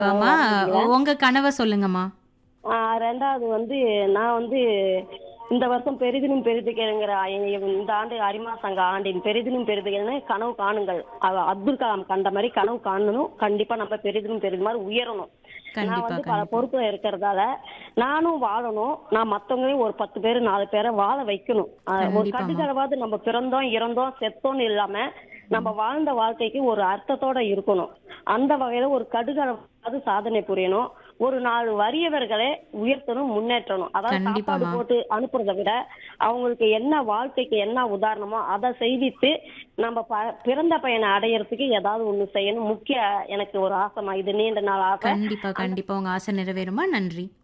அம்மா வரணுங்களா? உங்க கனவை சொல்லுங்கம்மா ஆ, ரெண்டாவது வந்து நான் வந்து இந்த வருஷம் பெரிதினும் பெரிதுகிற இந்த ஆண்டு அரிமா சங்க ஆண்டின் பெரிதினும் பெரிதுகிறன்னு கனவு காணுங்கள் அவ- அப்துல் கலாம் கண்ட மாதிரி கனவு காணணும் கண்டிப்பா நம்ம பெரிதினும் பெரிது மாதிரி உயரணும் நான் கண்டிப்பா வந்து பல கண்டிப்பா பொறுப்புல இருக்கிறதால நானும் வாழணும் நான் மத்தவங்களையும் ஒரு பத்து பேர் நாலு பேரை வாழ வைக்கணும் ஆ, ஒரு கண்டிப்பாம்மா. கட்டுக்கடவாது நம்ம பிறந்தோம் இறந்தோம் செத்தோம்னு இல்லாம நம்ம வாழ்ந்த வாழ்க்கைக்கு ஒரு அர்த்தத்தோட இருக்கணும் அந்த வகையில ஒரு கடுகளவாது சாதனை புரியணும் ஒரு நாலு வறியவர்களை உயர்த்தணும் முன்னேற்றணும் அதாவது சாப்பாடு கண்டிப்பாம்மா. போட்டு அனுப்புறதை விட அவங்களுக்கு என்ன வாழ்க்கைக்கு என்ன உதாரணமோ அதை செய்வித்து நம்ம ப- பிறந்த பையனை அடையறதுக்கு ஏதாவது ஒண்ணு செய்யணும் முக்கிய எனக்கு ஒரு ஆசைமா இது நீண்ட நாள் ஆசை கண்டிப்பா கண்டிப்பா உங்க ஆசை நிறைவேறுமா நன்றி